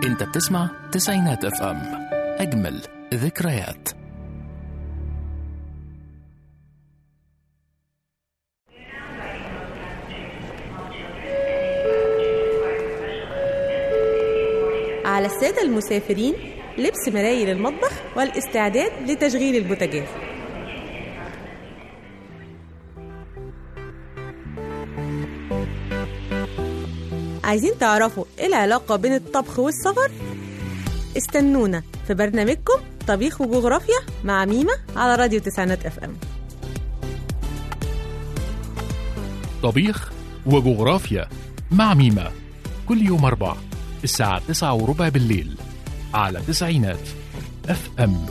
انت بتسمع تسعينات اف ام اجمل ذكريات على السادة المسافرين لبس مرايل المطبخ والاستعداد لتشغيل البوتاجاز عايزين تعرفوا ايه العلاقة بين الطبخ والسفر؟ استنونا في برنامجكم طبيخ وجغرافيا مع ميمة على راديو تسعينات اف ام طبيخ وجغرافيا مع ميمة كل يوم أربع الساعة تسعة وربع بالليل على تسعينات اف ام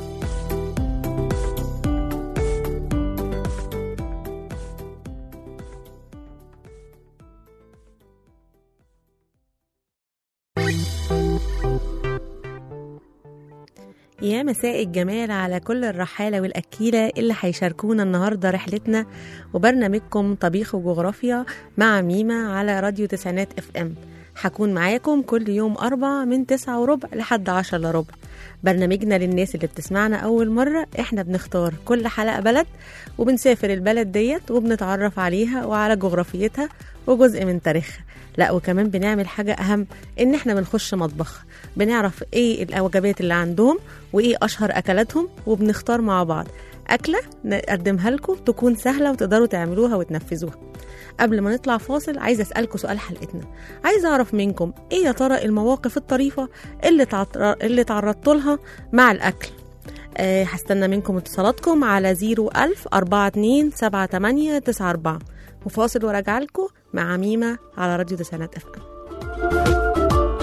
يا مساء الجمال على كل الرحالة والأكيلة اللي هيشاركونا النهاردة رحلتنا وبرنامجكم طبيخ وجغرافيا مع ميمة على راديو تسعينات اف ام هكون معاكم كل يوم أربع من تسعة وربع لحد عشرة إلا ربع برنامجنا للناس اللي بتسمعنا أول مرة إحنا بنختار كل حلقة بلد وبنسافر البلد ديت وبنتعرف عليها وعلى جغرافيتها وجزء من تاريخها لا وكمان بنعمل حاجة أهم إن إحنا بنخش مطبخ بنعرف إيه الوجبات اللي عندهم وإيه أشهر أكلاتهم وبنختار مع بعض أكلة نقدمها لكم تكون سهلة وتقدروا تعملوها وتنفذوها قبل ما نطلع فاصل عايزة أسألكم سؤال حلقتنا عايزة أعرف منكم إيه يا ترى المواقف الطريفة اللي, تعطر... اللي تعرضتوا لها مع الأكل آه هستنى منكم اتصالاتكم على 01000 42 78 94 وفاصل وراجع لكم مع ميمة على راديو تسعينات اف ام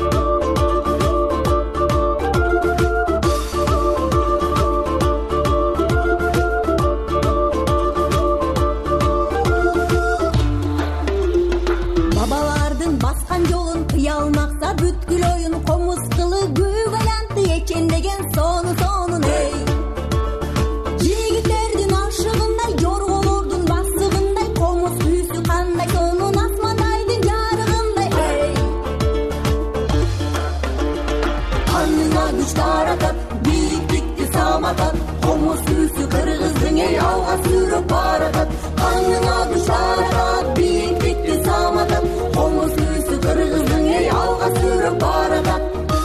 Babalardın baskan yolun kıyalmaksa bütkül oyun Komuz kılı güvelandı ekin degen sonu sonun ey Yigitlerдің aşığындай yorğulurdun basığындай Komuz kүйсü қандай сонун асмандайдың жарығындай ey Kanına güç taratып биіктікті саматат Komuz kүйсü kırgыздың ey алға сүріп баратат Kanına güç taratат биіктікті саматат Komuz kүйсü kırgыздың ey алға сүріп баратат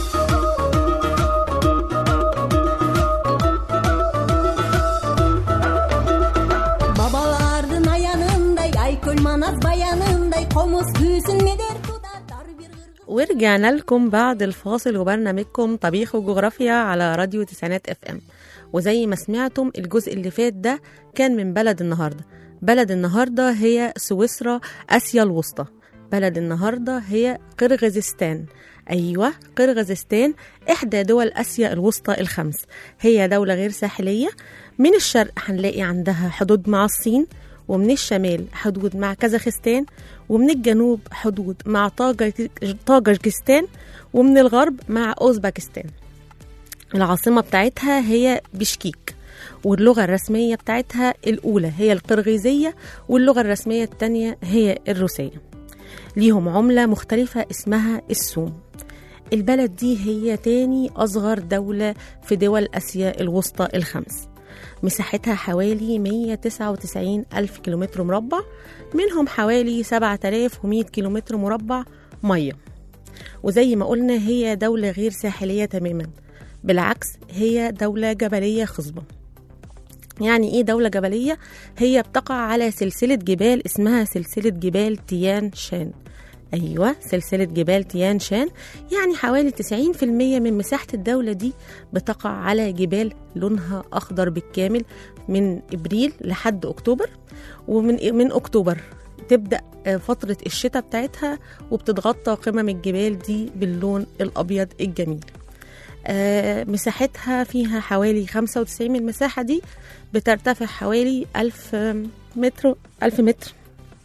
Babalardın ayanınday Aykul manaz bayanınday Komuz kүйсін медер тутатар bir kırgız ورجعنا لكم بعد الفاصل وبرنامجكم طبيخ وجغرافيا على راديو تسعينات اف ام وزي ما سمعتم الجزء اللي فات ده كان من بلد النهارده بلد النهارده هي سويسرا اسيا الوسطى بلد النهارده هي قرغيزستان ايوه قرغيزستان احدى دول اسيا الوسطى الخمس هي دوله غير ساحليه من الشرق هنلاقي عندها حدود مع الصين ومن الشمال حدود مع كازاخستان ومن الجنوب حدود مع طاجك- طاجكستان ومن الغرب مع أوزبكستان العاصمة بتاعتها هي بشكيك واللغة الرسمية بتاعتها الأولى هي القرغيزية واللغة الرسمية التانية هي الروسية ليهم عملة مختلفة اسمها السوم البلد دي هي تاني أصغر دولة في دول آسيا الوسطى الخمس مساحتها حوالي 199 ألف كيلومتر مربع منهم حوالي 7100 كيلومتر مربع مية وزي ما قلنا هي دولة غير ساحلية تماما بالعكس هي دولة جبلية خصبة يعني ايه دولة جبلية؟ هي بتقع على سلسلة جبال اسمها سلسلة جبال تيان شان أيوة سلسلة جبال تيان شان يعني حوالي 90% من مساحة الدولة دي بتقع على جبال لونها أخضر بالكامل من إبريل لحد أكتوبر ومن من أكتوبر تبدأ آه، فترة الشتاء بتاعتها وبتتغطى قمم الجبال دي باللون الأبيض الجميل آه، مساحتها فيها حوالي 95 من المساحة دي بترتفع حوالي 1000 متر 1000 متر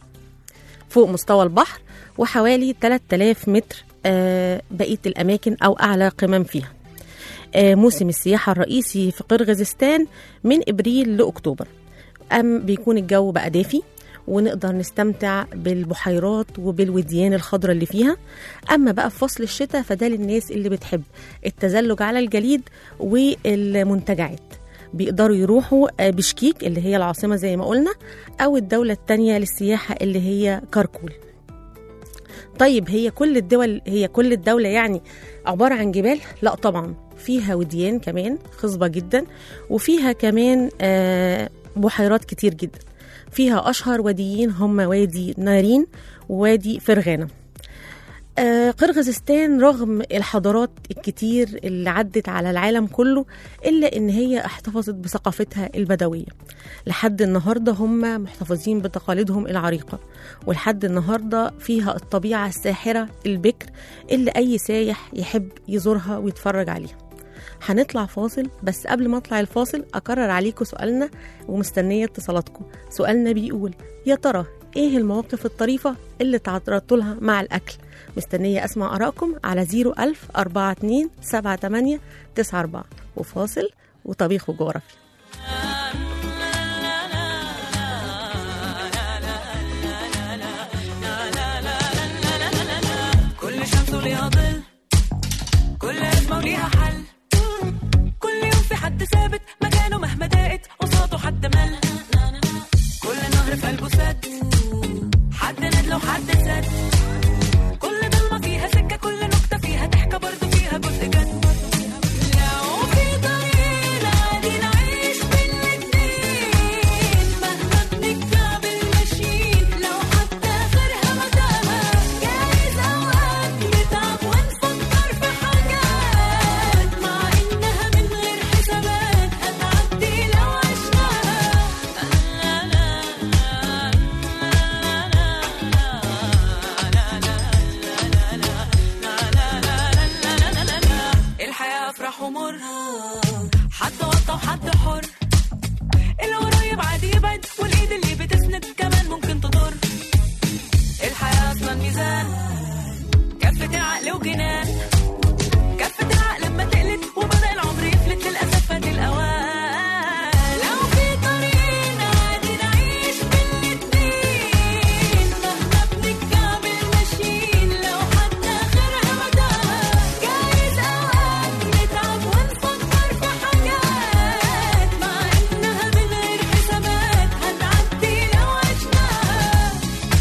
فوق مستوى البحر وحوالي 3000 متر آه، بقية الأماكن أو أعلى قمم فيها آه، موسم السياحة الرئيسي في قرغيزستان من إبريل لأكتوبر أم بيكون الجو بقى دافي ونقدر نستمتع بالبحيرات وبالوديان الخضراء اللي فيها اما بقى في فصل الشتاء فده للناس اللي بتحب التزلج على الجليد والمنتجعات بيقدروا يروحوا آه، بشكيك اللي هي العاصمة زي ما قلنا أو الدولة التانية للسياحة اللي هي كركول طيب هي كل الدول هي كل الدولة يعني عبارة عن جبال؟ لا طبعا فيها وديان كمان خصبة جدا وفيها كمان آه، بحيرات كتير جدا فيها أشهر واديين هم وادي نارين ووادي فرغانة آه، قرغيزستان رغم الحضارات الكتير اللي عدت على العالم كله إلا إن هي احتفظت بثقافتها البدوية لحد النهاردة هم محتفظين بتقاليدهم العريقة ولحد النهاردة فيها الطبيعة الساحرة البكر اللي أي سايح يحب يزورها ويتفرج عليها هنطلع فاصل بس قبل ما اطلع الفاصل اكرر عليكم سؤالنا ومستنيه اتصالاتكم سؤالنا بيقول يا ترى ايه المواقف الطريفه اللي تعرضتوا لها مع الاكل مستنيه اسمع ارائكم على 01000 42 78 94 وفاصل وطبيخ وجغرافيا كل شمس وليها ظل كل أزمة وليها حل كل يوم في حد ثابت مكانه مهما ضاقت قصاده حد مل كل نهر في قلبه سد حد ندل وحد سد كل ضلمة فيها سكة كل نكتة فيها ضحكة برضه فيها جزء جد لو في طريقنا عادي نعيش بالاتنين مهما بنتكعبل ماشيين لو حتى آخرها متاهة جايز أوقات نتعب ونفكر في حاجات مع إنها من غير حسابات هتعدي لو عشناها الحياة أفراح ومر حد وطى وحد حر القريب عادي يبعد والإيد اللي بتسند كمان ممكن تضر الحياة أصلا ميزان كفة العقل وجنان كفة العقل لما تقلت وبدأ العمر يفلت للأسف فات الأوان لو في طريقنا عادي نعيش بالاتنين مهما بنتكعبل ماشيين لو حتى آخرها متاهة جايز أوقات نتعب ونفكر في حاجات مع إنها من غير حسابات هتعدي لو عشناها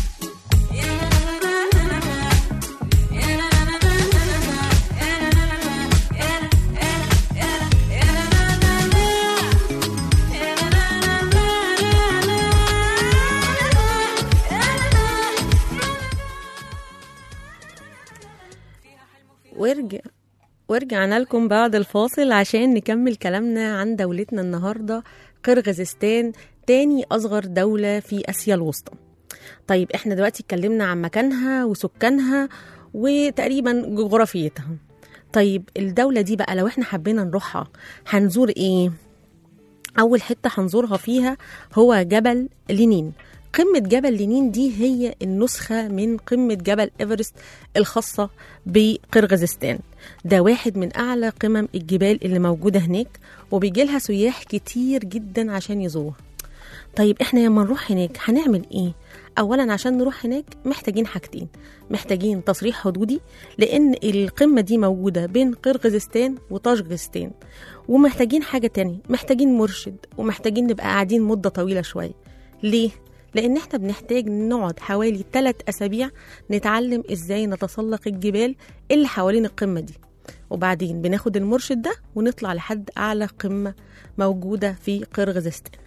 ورجع ورجعنا لكم بعد الفاصل عشان نكمل كلامنا عن دولتنا النهارده قرغيزستان تاني أصغر دولة في آسيا الوسطى طيب احنا دلوقتي اتكلمنا عن مكانها وسكانها وتقريبا جغرافيتها طيب الدولة دي بقى لو احنا حبينا نروحها هنزور ايه؟ أول حتة هنزورها فيها هو جبل لينين قمة جبل لينين دي هي النسخة من قمة جبل إيفرست الخاصة بقرغيزستان ده واحد من أعلى قمم الجبال اللي موجودة هناك وبيجي لها سياح كتير جدا عشان يزوروها طيب احنا لما نروح هناك هنعمل ايه؟ اولا عشان نروح هناك محتاجين حاجتين محتاجين تصريح حدودي لان القمه دي موجوده بين قرغيزستان وطاجكستان ومحتاجين حاجه تانية محتاجين مرشد ومحتاجين نبقى قاعدين مده طويله شويه ليه لان احنا بنحتاج نقعد حوالي 3 اسابيع نتعلم ازاي نتسلق الجبال اللي حوالين القمه دي وبعدين بناخد المرشد ده ونطلع لحد اعلى قمه موجوده في قرغيزستان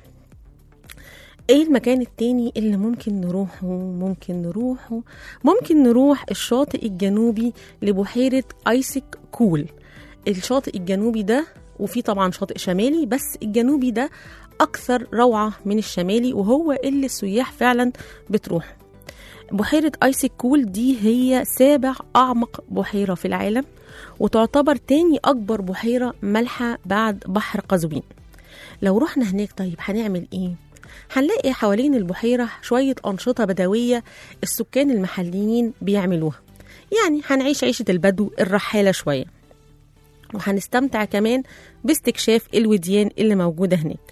ايه المكان التاني اللي ممكن نروحه ممكن نروحه ممكن نروح الشاطئ الجنوبي لبحيرة ايسك كول الشاطئ الجنوبي ده وفي طبعا شاطئ شمالي بس الجنوبي ده اكثر روعة من الشمالي وهو اللي السياح فعلا بتروح بحيرة ايسك كول دي هي سابع اعمق بحيرة في العالم وتعتبر تاني اكبر بحيرة مالحة بعد بحر قزوين لو رحنا هناك طيب هنعمل ايه هنلاقي حوالين البحيرة شوية أنشطة بدوية السكان المحليين بيعملوها يعني هنعيش عيشة البدو الرحالة شوية وهنستمتع كمان باستكشاف الوديان اللي موجودة هناك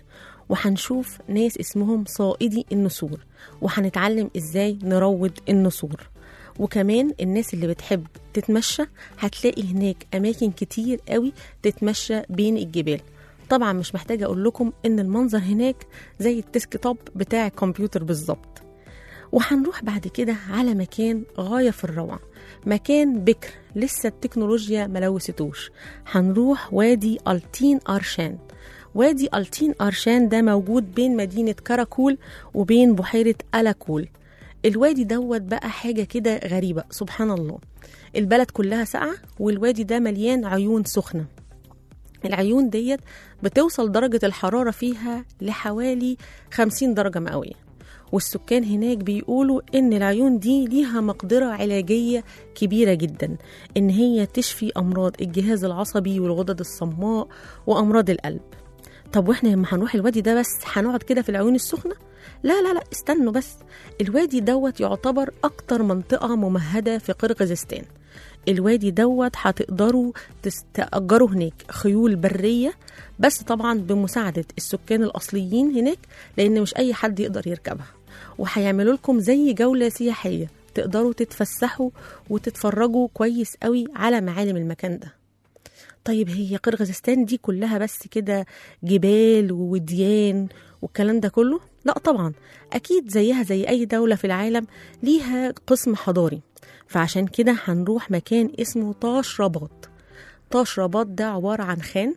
وهنشوف ناس اسمهم صائدي النسور وهنتعلم ازاي نروض النسور وكمان الناس اللي بتحب تتمشى هتلاقي هناك أماكن كتير قوي تتمشى بين الجبال طبعا مش محتاجة أقول لكم إن المنظر هناك زي الديسك توب بتاع الكمبيوتر بالظبط وهنروح بعد كده على مكان غاية في الروعة مكان بكر لسه التكنولوجيا ملوثتوش هنروح وادي ألتين أرشان وادي ألتين أرشان ده موجود بين مدينة كاراكول وبين بحيرة ألاكول الوادي دوت بقى حاجة كده غريبة سبحان الله البلد كلها ساقعة والوادي ده مليان عيون سخنة العيون ديت بتوصل درجة الحرارة فيها لحوالي 50 درجة مئوية والسكان هناك بيقولوا إن العيون دي ليها مقدرة علاجية كبيرة جدا إن هي تشفي أمراض الجهاز العصبي والغدد الصماء وأمراض القلب طب واحنا لما هنروح الوادي ده بس هنقعد كده في العيون السخنة؟ لا لا لا استنوا بس الوادي دوت يعتبر أكتر منطقة ممهدة في قرغيزستان الوادي دوت هتقدروا تستأجروا هناك خيول برية بس طبعا بمساعدة السكان الأصليين هناك لأن مش أي حد يقدر يركبها وهيعملوا لكم زي جولة سياحية تقدروا تتفسحوا وتتفرجوا كويس قوي على معالم المكان ده طيب هي قرغيزستان دي كلها بس كده جبال ووديان والكلام ده كله لا طبعا اكيد زيها زي اي دولة في العالم ليها قسم حضاري فعشان كده هنروح مكان اسمه طاش رباط طاش رباط ده عبارة عن خان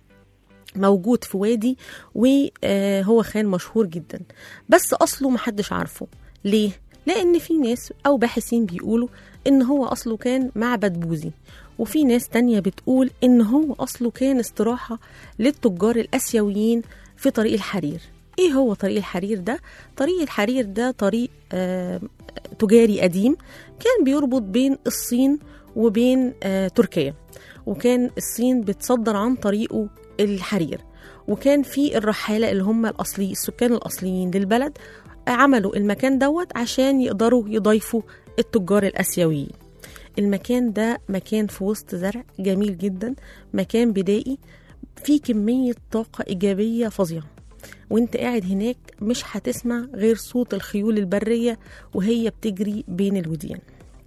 موجود في وادي وهو خان مشهور جدا بس اصله محدش عارفه ليه لان في ناس او باحثين بيقولوا ان هو اصله كان معبد بوذي وفي ناس تانية بتقول ان هو اصله كان استراحة للتجار الاسيويين في طريق الحرير ايه هو طريق الحرير ده طريق الحرير ده طريق آه تجاري قديم كان بيربط بين الصين وبين آه تركيا وكان الصين بتصدر عن طريقه الحرير وكان في الرحالة اللي هم الأصلي السكان الأصليين للبلد عملوا المكان دوت عشان يقدروا يضيفوا التجار الآسيويين المكان ده مكان في وسط زرع جميل جدا مكان بدائي فيه كمية طاقة إيجابية فظيعة وانت قاعد هناك مش هتسمع غير صوت الخيول البرية وهي بتجري بين الوديان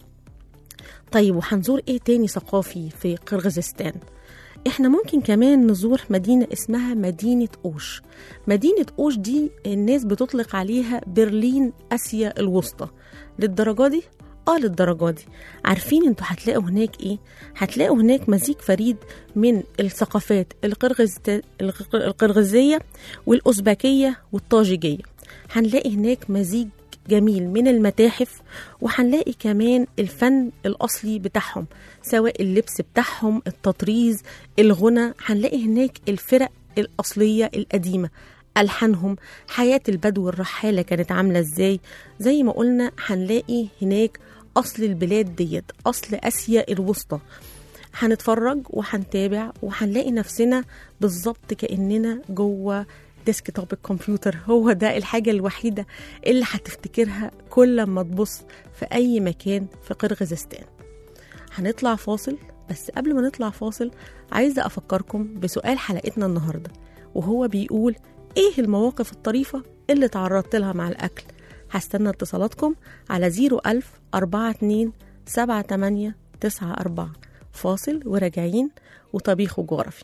طيب وهنزور ايه تاني ثقافي في قرغيزستان احنا ممكن كمان نزور مدينة اسمها مدينة أوش مدينة أوش دي الناس بتطلق عليها برلين آسيا الوسطى للدرجة دي اه للدرجة دي عارفين انتوا هتلاقوا هناك ايه هتلاقوا هناك مزيج فريد من الثقافات القرغزت... القرغزية والأوزبكية والطاجيجية هنلاقي هناك مزيج جميل من المتاحف وهنلاقي كمان الفن الأصلي بتاعهم سواء اللبس بتاعهم التطريز الغنى هنلاقي هناك الفرق الأصلية القديمة ألحانهم حياة البدو الرحالة كانت عاملة ازاي زي ما قلنا هنلاقي هناك أصل البلاد ديت أصل آسيا الوسطى هنتفرج وهنتابع وهنلاقي نفسنا بالظبط كأننا جوه ديسك توب الكمبيوتر هو ده الحاجة الوحيدة اللي هتفتكرها كل ما تبص في أي مكان في قرغيزستان هنطلع فاصل بس قبل ما نطلع فاصل عايزة أفكركم بسؤال حلقتنا النهاردة وهو بيقول إيه المواقف الطريفة اللي تعرضت لها مع الأكل هستنى اتصالاتكم على 01000 42 78 94 فاصل وراجعين وطبيخ وجغرافيا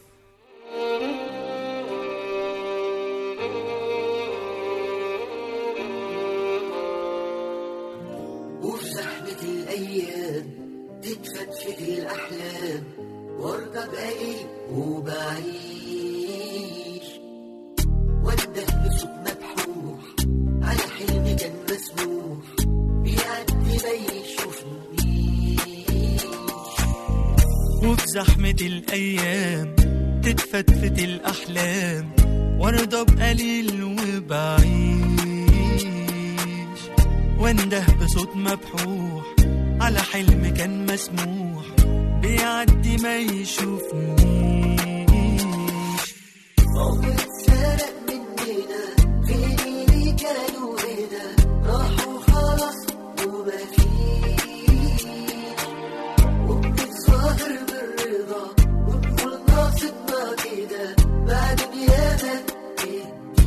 وفي زحمة الأيام تتفتفت الأحلام وارضى بقليل وبعيش وانده بصوت مبحوح على حلم كان مسموح بيعدي ما يشوفنيش وفي زحمة الأيام تتفتفت الأحلام وارضى بقليل وبعيش وانده بصوت مبحوح على حلم كان مسموح بيعدي ما يشوفنيش عمر اتسرق مننا فين اللي كانوا هنا راحوا خلاص ومفيش وبنتظاهر بالرضا ونقول ناصبنا كده بعد ياما الدين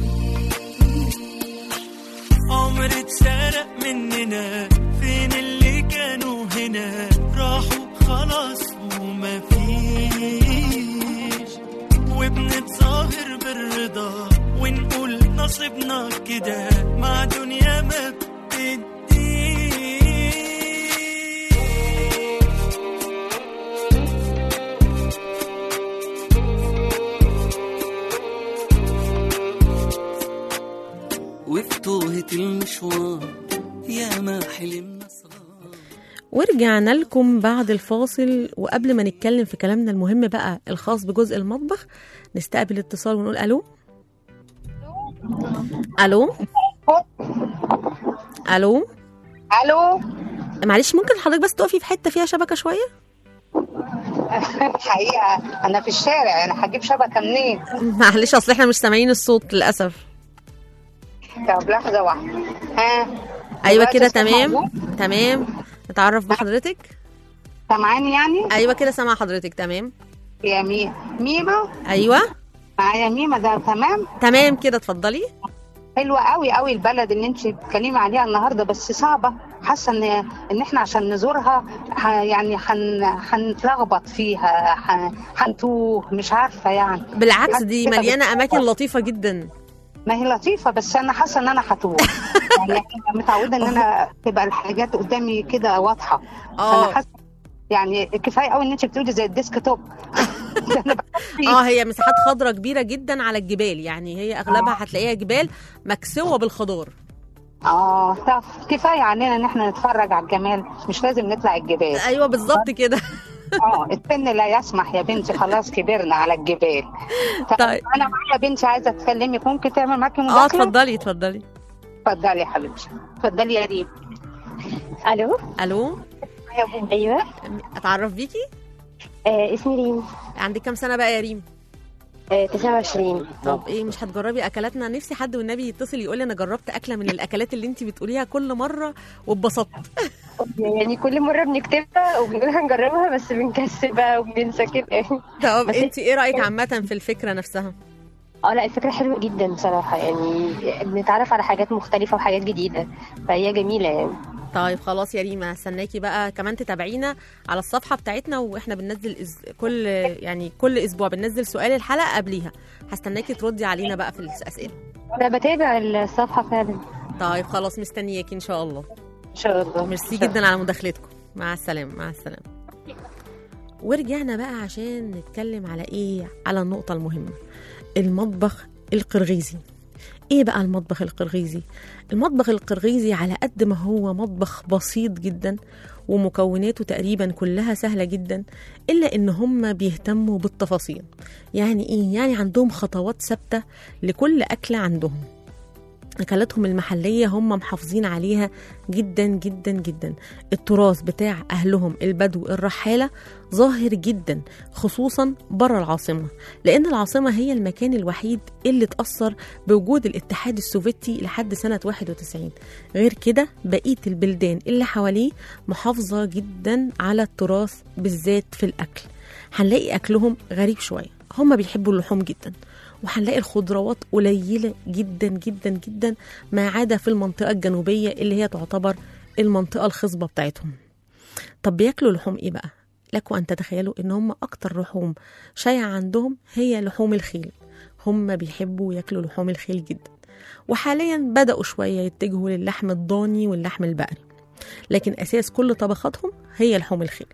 ورجعنا لكم بعد الفاصل وقبل ما نتكلم في كلامنا المهم بقى الخاص بجزء المطبخ نستقبل اتصال ونقول الو الو الو الو معلش ممكن حضرتك بس تقفي في حته فيها شبكه شويه الحقيقه انا في الشارع انا هجيب شبكه منين معلش اصل احنا مش سامعين الصوت للاسف طب لحظه واحده ها ايوه دلوقتي كده الصوت تمام موجود؟ تمام نتعرف بحضرتك سامعاني يعني ايوه كده سامعه حضرتك تمام يا مي ميمه ايوه معايا ميمه ده تمام تمام كده اتفضلي حلوه قوي قوي البلد اللي انت بتتكلمي عليها النهارده بس صعبه حاسه ان ان احنا عشان نزورها ح- يعني هن هنتلخبط فيها ح- هنتوه مش عارفه يعني بالعكس دي كده مليانه بتتوه. اماكن لطيفه جدا ما هي لطيفه بس انا حاسه ان انا هتوه يعني أنا متعوده ان انا تبقى الحاجات قدامي كده واضحه آه. انا حاسه يعني كفايه قوي ان انت بتقولي زي الديسك توب أنا بحس فيه. اه هي مساحات خضراء كبيره جدا على الجبال يعني هي اغلبها هتلاقيها جبال مكسوه بالخضار اه طب كفايه علينا ان احنا نتفرج على الجمال مش لازم نطلع الجبال ايوه بالظبط كده اه السن لا يسمح يا بنتي خلاص كبرنا على الجبال طب طيب. انا معايا بنتي عايزه تكلمك ممكن تعمل معاكي اه مداخله اتفضلي اتفضلي اتفضلي يا حبيبتي اتفضلي يا ريم الو الو ايوه اتعرف بيكي آه اسمي ريم عندك كام سنه بقى يا ريم آه 29 طب ايه مش هتجربي اكلاتنا نفسي حد والنبي يتصل يقول لي انا جربت اكله من الاكلات اللي انت بتقوليها كل مره واتبسطت يعني كل مره بنكتبها وبنقول هنجربها بس بنكسل بقى وبننسى كده يعني طب بس- انت ايه رايك عامه في الفكره نفسها اه لا الفكره حلوه جدا بصراحه يعني بنتعرف على حاجات مختلفه وحاجات جديده فهي جميله يعني طيب خلاص يا ريما هستناكي بقى كمان تتابعينا على الصفحه بتاعتنا واحنا بننزل إز... كل يعني كل اسبوع بننزل سؤال الحلقه قبليها هستناكي تردي علينا بقى في الاسئله انا بتابع الصفحه فعلا طيب خلاص مستنياكي ان شاء الله ان شاء الله ميرسي جدا على مداخلتكم مع السلامه مع السلامه ورجعنا بقى عشان نتكلم على ايه على النقطه المهمه المطبخ القرغيزي ايه بقى المطبخ القرغيزي المطبخ القرغيزي على قد ما هو مطبخ بسيط جدا ومكوناته تقريبا كلها سهلة جدا إلا إن هم بيهتموا بالتفاصيل يعني إيه؟ يعني عندهم خطوات ثابتة لكل أكلة عندهم أكلاتهم المحلية هم محافظين عليها جدا جدا جدا التراث بتاع أهلهم البدو الرحالة ظاهر جدا خصوصا بره العاصمة لأن العاصمة هي المكان الوحيد اللي اتأثر بوجود الاتحاد السوفيتي لحد سنة 91 غير كده بقية البلدان اللي حواليه محافظة جدا على التراث بالذات في الأكل هنلاقي أكلهم غريب شوية هم بيحبوا اللحوم جدا وهنلاقي الخضروات قليلة جدا جدا جدا ما عدا في المنطقة الجنوبية اللي هي تعتبر المنطقة الخصبة بتاعتهم طب بياكلوا لحوم ايه بقى؟ لكم أن تتخيلوا إن هم أكتر لحوم شايعة عندهم هي لحوم الخيل هم بيحبوا ياكلوا لحوم الخيل جدا وحاليا بدأوا شوية يتجهوا للحم الضاني واللحم البقري لكن أساس كل طبخاتهم هي لحوم الخيل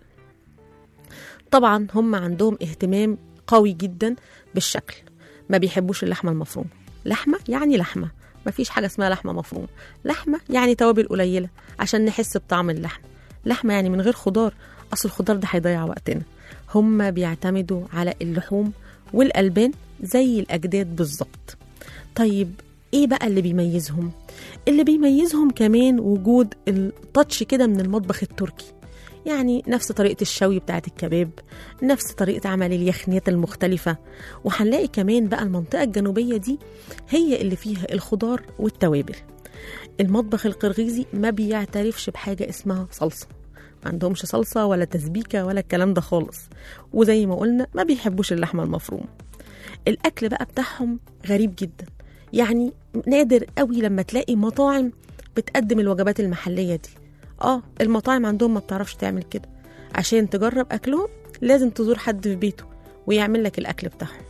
طبعا هم عندهم اهتمام قوي جدا بالشكل ما بيحبوش اللحمة المفرومة لحمة يعني لحمة ما فيش حاجة اسمها لحمة مفرومة لحمة يعني توابل قليلة عشان نحس بطعم اللحمة لحمة يعني من غير خضار أصل الخضار ده هيضيع وقتنا هم بيعتمدوا على اللحوم والألبان زي الأجداد بالظبط طيب ايه بقى اللي بيميزهم اللي بيميزهم كمان وجود التاتش كده من المطبخ التركي يعني نفس طريقة الشوي بتاعت الكباب نفس طريقة عمل اليخنيات المختلفة وهنلاقي كمان بقى المنطقة الجنوبية دي هي اللي فيها الخضار والتوابل المطبخ القرغيزي ما بيعترفش بحاجة اسمها صلصة ما عندهمش صلصة ولا تسبيكة ولا الكلام ده خالص وزي ما قلنا ما بيحبوش اللحمة المفرومة الأكل بقى بتاعهم غريب جدا يعني نادر قوي لما تلاقي مطاعم بتقدم الوجبات المحلية دي اه المطاعم عندهم ما بتعرفش تعمل كده عشان تجرب أكلهم لازم تزور حد في بيته ويعمل لك الأكل بتاعهم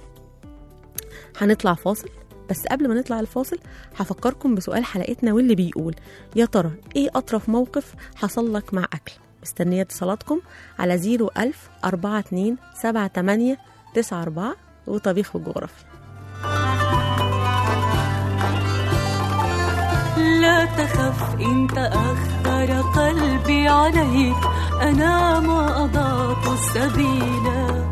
هنطلع فاصل بس قبل ما نطلع الفاصل هفكركم بسؤال حلقتنا واللي بيقول يا ترى ايه أطرف موقف حصل لك مع أكل مستنية اتصالاتكم على 01000 42 78 94 وطبيخ وجغرافيا لا تخف إن تأخر قلبي عليك أنا ما أضعت السبيل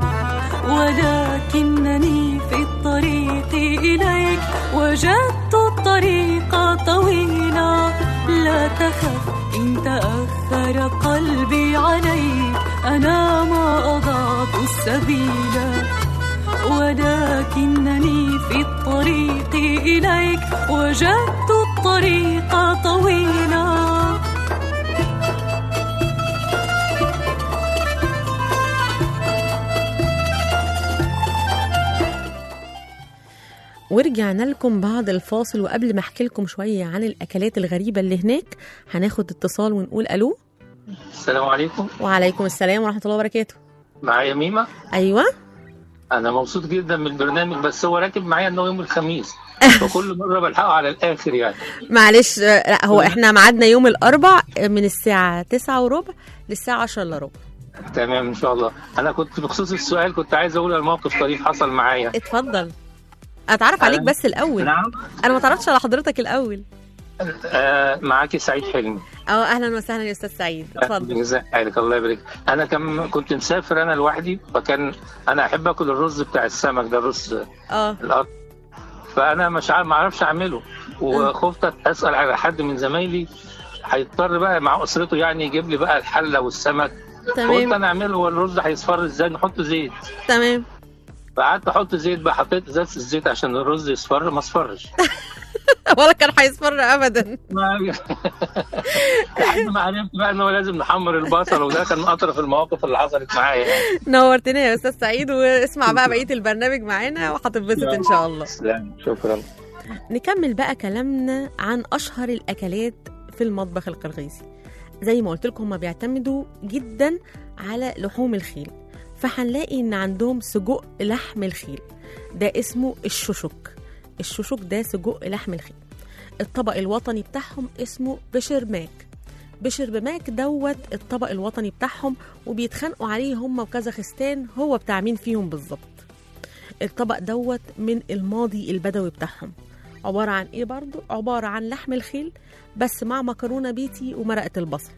ولكنني في الطريق إليك وجدت الطريق طويلا لا تخف إن تأخر قلبي عليك أنا ما أضعت السبيل ولكنني في الطريق إليك وجدت الطريق طويلا ورجعنا لكم بعد الفاصل وقبل ما احكي لكم شويه عن الاكلات الغريبه اللي هناك هناخد اتصال ونقول الو السلام عليكم وعليكم السلام ورحمه الله وبركاته معايا ميمة ايوه أنا مبسوط جدا من البرنامج بس هو راكب معايا إنه يوم الخميس وكل مرة بلحقه على الآخر يعني معلش آه، لا هو احنا ميعادنا يوم الاربع من الساعه 9 وربع للساعه 10 الا ربع تمام إن شاء الله أنا كنت بخصوص السؤال كنت عايز أقول على موقف طريف حصل معايا اتفضل اتعرف عليك أنا- بس الاول نعم انا ما تعرفش على حضرتك الاول آه معاكي سعيد حلمي اه اهلا وسهلا يا استاذ سعيد اتفضل ازي حالك الله يبارك انا كم كنت مسافر انا لوحدي فكان انا احب اكل الرز بتاع السمك ده الرز اه الأرض فانا مش عارف ما اعرفش اعمله وخفت اسال على حد من زمايلي هيضطر بقى مع اسرته يعني يجيب لي بقى الحله والسمك فقلت تمام انا اعمله والرز هيصفر ازاي نحط زيت تمام فقعدت احط زيت بقى حطيت ازازه الزيت عشان الرز يصفر ما اصفرش ولا كان هيصفر ابدا ما- لحد ما عرفت بقى ان هو لازم نحمر البصل وده كان من اطرف المواقف اللي حصلت معايا يعني نورتنا يا استاذ سعيد واسمع بقى بقيه البرنامج معانا وهتتبسط ان شاء الله تسلم. شكرا نكمل بقى كلامنا عن اشهر الاكلات في المطبخ القرغيزي زي ما قلت لكم هم بيعتمدوا جدا على لحوم الخيل فهنلاقي ان عندهم سجق لحم الخيل ده اسمه الششك الششك ده سجق لحم الخيل الطبق الوطني بتاعهم اسمه بشرماك بشربماك دوت الطبق الوطني بتاعهم وبيتخانقوا عليه هم وكازاخستان هو بتاع مين فيهم بالظبط الطبق دوت من الماضي البدوي بتاعهم عبارة عن ايه برضو عبارة عن لحم الخيل بس مع مكرونة بيتي ومرقة البصل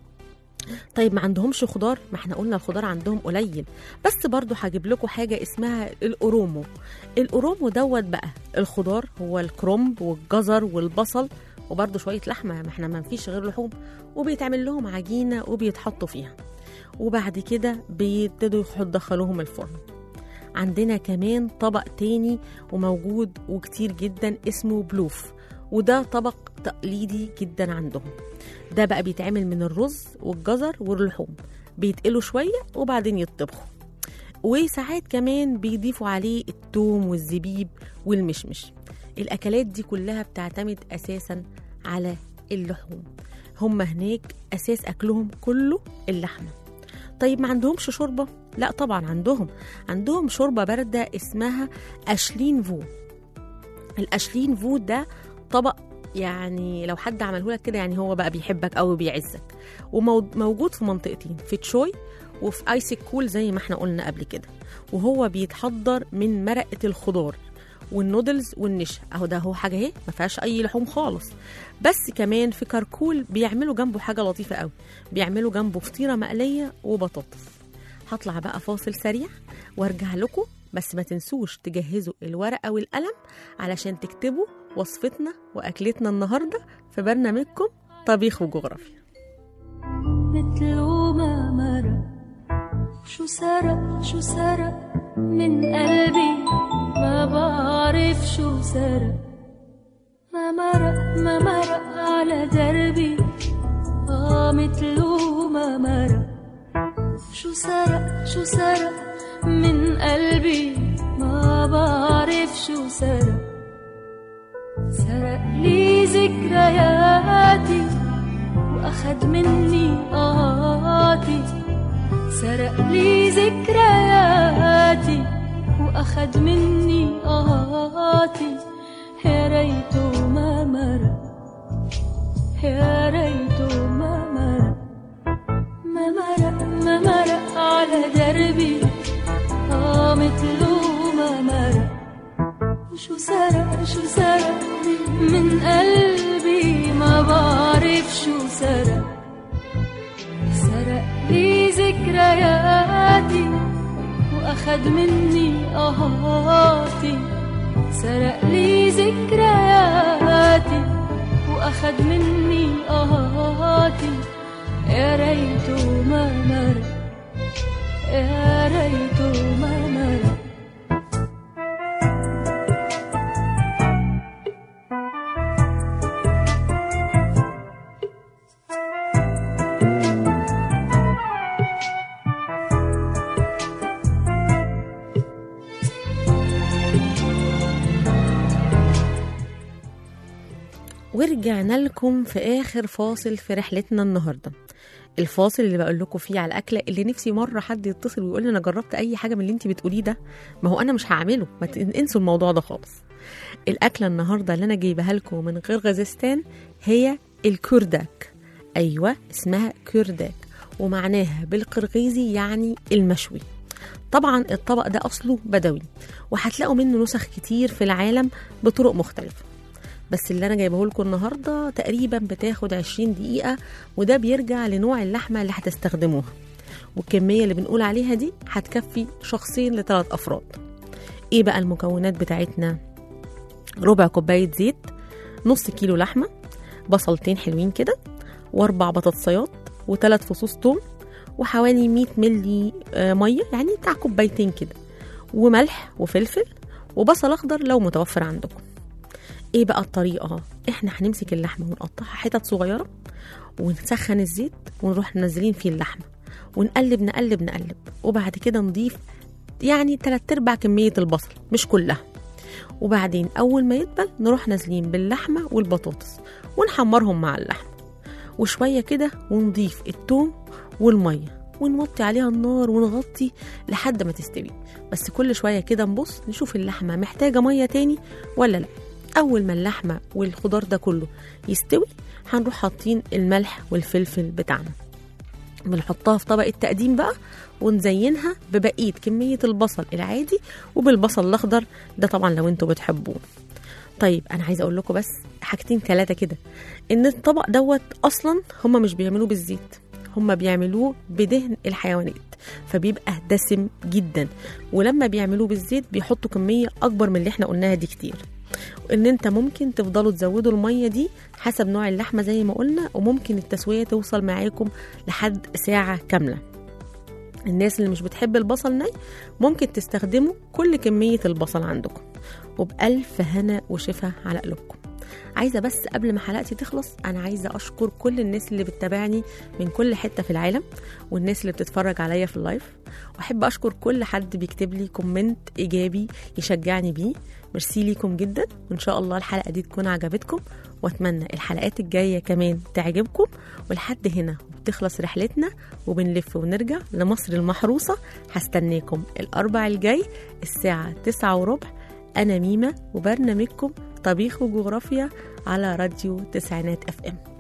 طيب ما عندهمش خضار ما احنا قلنا الخضار عندهم قليل بس برضو هجيب لكم حاجة اسمها الأورومو الأورومو دوت بقى الخضار هو الكرنب والجزر والبصل وبرضو شوية لحمة ما احنا ما فيش غير لحوم وبيتعمل لهم عجينة وبيتحطوا فيها وبعد كده بيبتدوا يدخلوهم الفرن عندنا كمان طبق تاني وموجود وكتير جدا اسمه بلوف وده طبق تقليدي جدا عندهم ده بقى بيتعمل من الرز والجزر واللحوم بيتقلوا شوية وبعدين يطبخوا وساعات كمان بيضيفوا عليه التوم والزبيب والمشمش الأكلات دي كلها بتعتمد أساسا على اللحوم هم هناك أساس أكلهم كله اللحمة طيب ما عندهمش شوربة؟ لا طبعا عندهم عندهم شوربة باردة اسمها أشلين فو الأشلين فو ده طبق يعني لو حد عمله لك كده يعني هو بقى بيحبك أو بيعزك وموجود في منطقتين في تشوي وفي ايسك كول زي ما احنا قلنا قبل كده وهو بيتحضر من مرقة الخضار والنودلز والنشا اهو ده هو حاجه اهي ما فيهاش اي لحوم خالص بس كمان في كركول بيعملوا جنبه حاجه لطيفه قوي بيعملوا جنبه فطيره مقليه وبطاطس هطلع بقى فاصل سريع وارجع لكم بس ما تنسوش تجهزوا الورقه والقلم علشان تكتبوا وصفتنا واكلتنا النهارده في برنامجكم طبيخ وجغرافيا مثل ما مرق شو سرق شو سرق من قلبي ما بعرف شو سرق ما مرق ما مرق على دربي آه مثل ما مرق شو سرق شو سرق من قلبي ما بعرف شو سرق سرق لي ذكرياتي وأخد مني آهاتي سرق لي ذكرياتي وأخد مني آهاتي يا ريته ما مرق يا ريته ما مرق ما مرق ما مرق على دربي آه مثله ما مرق شو سرق شو سرق من قلبي ما بعرف شو سرق سرق لي ذكرياتي واخد مني اهاتي سرق لي ذكرياتي واخد مني اهاتي يا ريته ما مر يا ريته ما مر ورجعنا لكم في آخر فاصل في رحلتنا النهاردة الفاصل اللي بقول لكم فيه على الأكلة اللي نفسي مرة حد يتصل ويقول لي أنا جربت أي حاجة من اللي أنت بتقوليه ده ما هو أنا مش هعمله ما ت- انسوا الموضوع ده خالص الأكلة النهاردة اللي أنا جايبها لكم من غرغزستان هي الكرداك أيوة اسمها كرداك ومعناها بالقرغيزي يعني المشوي طبعا الطبق ده أصله بدوي وهتلاقوا منه نسخ كتير في العالم بطرق مختلفة بس اللي انا جايبه لكم النهارده تقريبا بتاخد 20 دقيقه وده بيرجع لنوع اللحمه اللي هتستخدموها والكميه اللي بنقول عليها دي هتكفي شخصين لثلاث افراد ايه بقى المكونات بتاعتنا ربع كوبايه زيت نص كيلو لحمه بصلتين حلوين كده واربع بطاطسيات وثلاث فصوص توم وحوالي 100 ملي آه، ميه يعني بتاع كوبايتين كده وملح وفلفل وبصل اخضر لو متوفر عندكم ايه بقى الطريقه احنا هنمسك اللحمه ونقطعها حتت صغيره ونسخن الزيت ونروح منزلين فيه اللحمه ونقلب نقلب نقلب وبعد كده نضيف يعني تلات ارباع كميه البصل مش كلها وبعدين اول ما يدبل نروح نازلين باللحمه والبطاطس ونحمرهم مع اللحمه وشويه كده ونضيف التوم والميه ونوطي عليها النار ونغطي لحد ما تستوي بس كل شويه كده نبص نشوف اللحمه محتاجه ميه تاني ولا لا اول ما اللحمه والخضار ده كله يستوي هنروح حاطين الملح والفلفل بتاعنا بنحطها في طبق التقديم بقى ونزينها ببقيه كميه البصل العادي وبالبصل الاخضر ده طبعا لو انتوا بتحبوه طيب انا عايزه اقول لكم بس حاجتين ثلاثه كده ان الطبق دوت اصلا هما مش بيعملوه بالزيت هما بيعملوه بدهن الحيوانات فبيبقى دسم جدا ولما بيعملوه بالزيت بيحطوا كميه اكبر من اللي احنا قلناها دي كتير ان انت ممكن تفضلوا تزودوا الميه دي حسب نوع اللحمه زي ما قلنا وممكن التسويه توصل معاكم لحد ساعه كامله الناس اللي مش بتحب البصل ني ممكن تستخدموا كل كمية البصل عندكم وبألف هنا وشفا على قلوبكم عايزة بس قبل ما حلقتي تخلص أنا عايزة أشكر كل الناس اللي بتتابعني من كل حتة في العالم والناس اللي بتتفرج عليا في اللايف وأحب أشكر كل حد بيكتب لي كومنت إيجابي يشجعني بيه ميرسي ليكم جدا وإن شاء الله الحلقة دي تكون عجبتكم وأتمنى الحلقات الجاية كمان تعجبكم ولحد هنا بتخلص رحلتنا وبنلف ونرجع لمصر المحروسة هستناكم الأربع الجاي الساعة تسعة وربع أنا ميمة وبرنامجكم طبيخ وجغرافيا على راديو تسعينات اف ام